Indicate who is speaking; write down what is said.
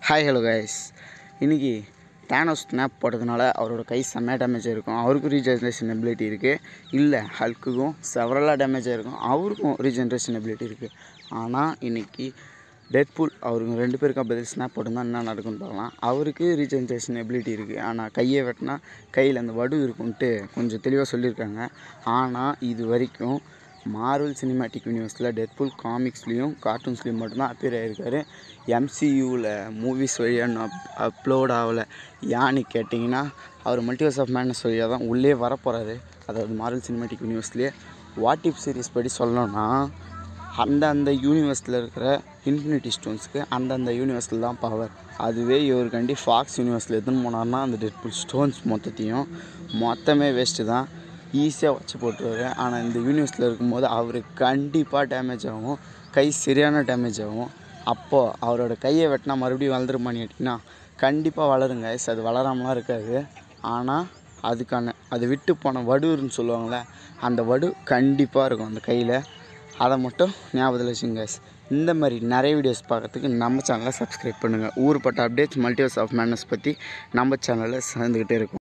Speaker 1: Hi hello guys இன்றைக்கி Thanos snap போட்டதுனால அவரோட கை செம்மையாக டேமேஜ் ஆகிருக்கும் அவருக்கும் ரீஜென்ரேஷன் எபிலிட்டி இருக்குது இல்லை ஹல்க்குக்கும் செவரலாக டேமேஜ் ஆகிருக்கும் அவருக்கும் ரீஜென்ரேஷன் எபிலிட்டி இருக்குது ஆனால் இன்றைக்கி டெட்பூல் அவருக்கு ரெண்டு பேருக்கும் பதில் ஸ்னாப் போட்டிருந்தா என்ன நடக்கும்னு பார்க்கலாம் அவருக்கு ரீஜென்ரேஷன் எபிலிட்டி இருக்குது ஆனால் கையை வெட்டினா கையில் அந்த வடு இருக்கும்ன்ட்டு கொஞ்சம் தெளிவாக சொல்லியிருக்காங்க ஆனால் இது வரைக்கும் மார்வல் சினிமேட்டிக் யூனிவர்ஸில் டெட்புல் காமிக்ஸ்லேயும் கார்ட்டூன்ஸ்லேயும் மட்டும்தான் அப்பியர் ஆகிருக்காரு எம்சியூவில் மூவிஸ் வழியாக இன்னும் அப் அப்லோட் ஆகலை ஏன்னு கேட்டிங்கன்னா அவர் மல்டிவர்ஸ் ஆஃப் மேனஸ் வழியாக தான் உள்ளே வரப்போகிறாரு அதாவது மார்வல் சினிமேட்டிக் யூனிவர்ஸ்லேயே வாட் இப் சீரிஸ் படி சொல்லணும்னா அந்தந்த யூனிவர்ஸில் இருக்கிற இன்ஃபினிட்டி ஸ்டோன்ஸ்க்கு அந்தந்த யூனிவர்ஸில் தான் பவர் அதுவே இவருக்காண்டி ஃபாக்ஸ் யூனிவர்ஸில் எதுன்னு போனார்னா அந்த டெட்புல் ஸ்டோன்ஸ் மொத்தத்தையும் மொத்தமே வேஸ்ட்டு தான் ஈஸியாக வச்சு போட்டுருவாரு ஆனால் இந்த யூனிவர்ஸில் இருக்கும்போது அவருக்கு கண்டிப்பாக டேமேஜ் ஆகும் கை சரியான டேமேஜ் ஆகும் அப்போது அவரோட கையை வெட்டினா மறுபடியும் வளர்ந்துருமான்னு கேட்டிங்கன்னா கண்டிப்பாக வளருங்க guys. அது வளராமலாம் இருக்காது ஆனால் அதுக்கான அது விட்டு போன வடுன்னு சொல்லுவாங்கள்ல அந்த வடு கண்டிப்பாக இருக்கும் அந்த கையில் அதை மட்டும் ஞாபகத்தில் வச்சுங்க guys. இந்த மாதிரி நிறைய வீடியோஸ் பார்க்கறதுக்கு நம்ம சேனலை சப்ஸ்கிரைப் பண்ணுங்கள் ஊர்பட்ட அப்டேட்ஸ் மல்டிவர்ஸ் ஆஃப் மேனஸ் பற்றி நம்ம சேனலில் சேர்ந்துக்கிட்டே இருக்கும்